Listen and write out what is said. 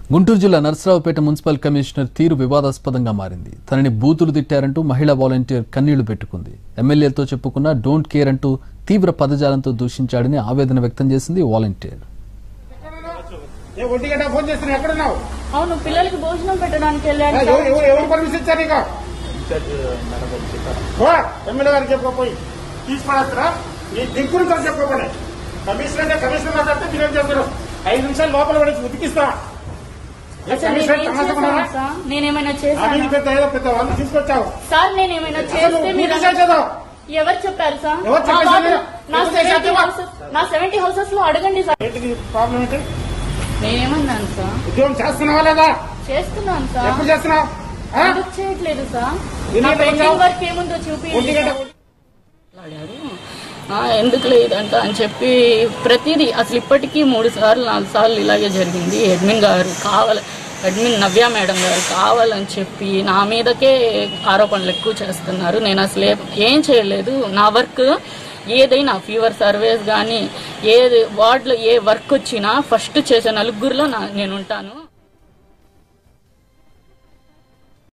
గుంటూరు జిల్లా Narasaraopet municipal commissioner తీరు వివాదాస్పదంగా మారింది తనని బూతులు తిట్టారంటూ మహిళా వాలంటీర్ కన్నీళ్లు పెట్టుకుంది ఎమ్మెల్యేలతో చెప్పుకున్న డోంట్ కేర్ అంటూ తీవ్ర పదజాలంతో దూషించాడని ఆవేదన వ్యక్తం చేసింది వాలంటీర్ ఏ ఒంటి గంట ఫోన్ చేస్తున్నా ఎక్కడున్నావు అవును పిల్లలకి భోజనం పెట్టడానికి వెళ్ళాను ఏ, సార్. ఎవరు ఎవరు ఎవరు పర్మిషన్ ఇచ్చారు నీకు పో, ఎమ్మెల్యే గారికి చెప్పుకోపోయి తీసుకురా నీ దిక్కులు సార్ చెప్పుకోపోయి కమిషనర్ అంటే కమిషనర్ మాట్లాడితే మీరేం చేస్తారు ఐదు నిమిషాలు లోపల పడేసి ఉతికిస్తా ఏ అసలు కమిషనర్ నేనేం తమాషా చేశాను కొన్నారా? సార్? నేనేమైనా అది చేశాను పెద్ద ఏదో పెద్ద వాళ్ళు తీసుకొచ్చావు సార్ నేనేమైనా అసలు చేస్తే నువ్వు మీరు పూర్తి చేసేదా? ఎవరు చెప్పారు సార్ ఎవరు నా చెప్పేసి వార్డు- మీరు? నా ఎవరు సెవెంటీ చేశారు? హౌసెస్ నా సెవెంటీ హౌసెస్ లో అడగండి సార్ ఏంటిది ప్రాబ్లం ఏంటి నేనేమన్నాను సార్ ఉద్యోగం చేస్తున్నావా లేదా చేస్తున్నాను సార్ ఎప్పుడు చేస్తున్నావు ఆ? ఎందుకు చేయట్లేదు సార్ ఎన్ని నా గంటలకు పెండింగ్ వచ్చావు? వర్క్ ఏముందో చూపి ఒంటి గంట మాట్లాడారు ఆ, ఎందుకు లేదంట అని చెప్పి ప్రతిదీ అసలు ఇప్పటికీ మూడు సార్లు నాలుగు సార్లు ఇలాగే జరిగింది అడ్మిన్ గారు కావాలి అడ్మిన్ నవ్య మేడం గారు కావాలని చెప్పి నా మీదకే ఆరోపణలు ఎక్కువ చేస్తున్నారు నేను అసలు ఏ- ఏం చేయలేదు నా వర్క్ ఏదైనా ఫీవర్ సర్వేస్ కానీ ఏది వార్డులో ఏ వర్క్ వచ్చినా ఫస్ట్ చేసే నలుగురిలో నా నేను ఉంటాను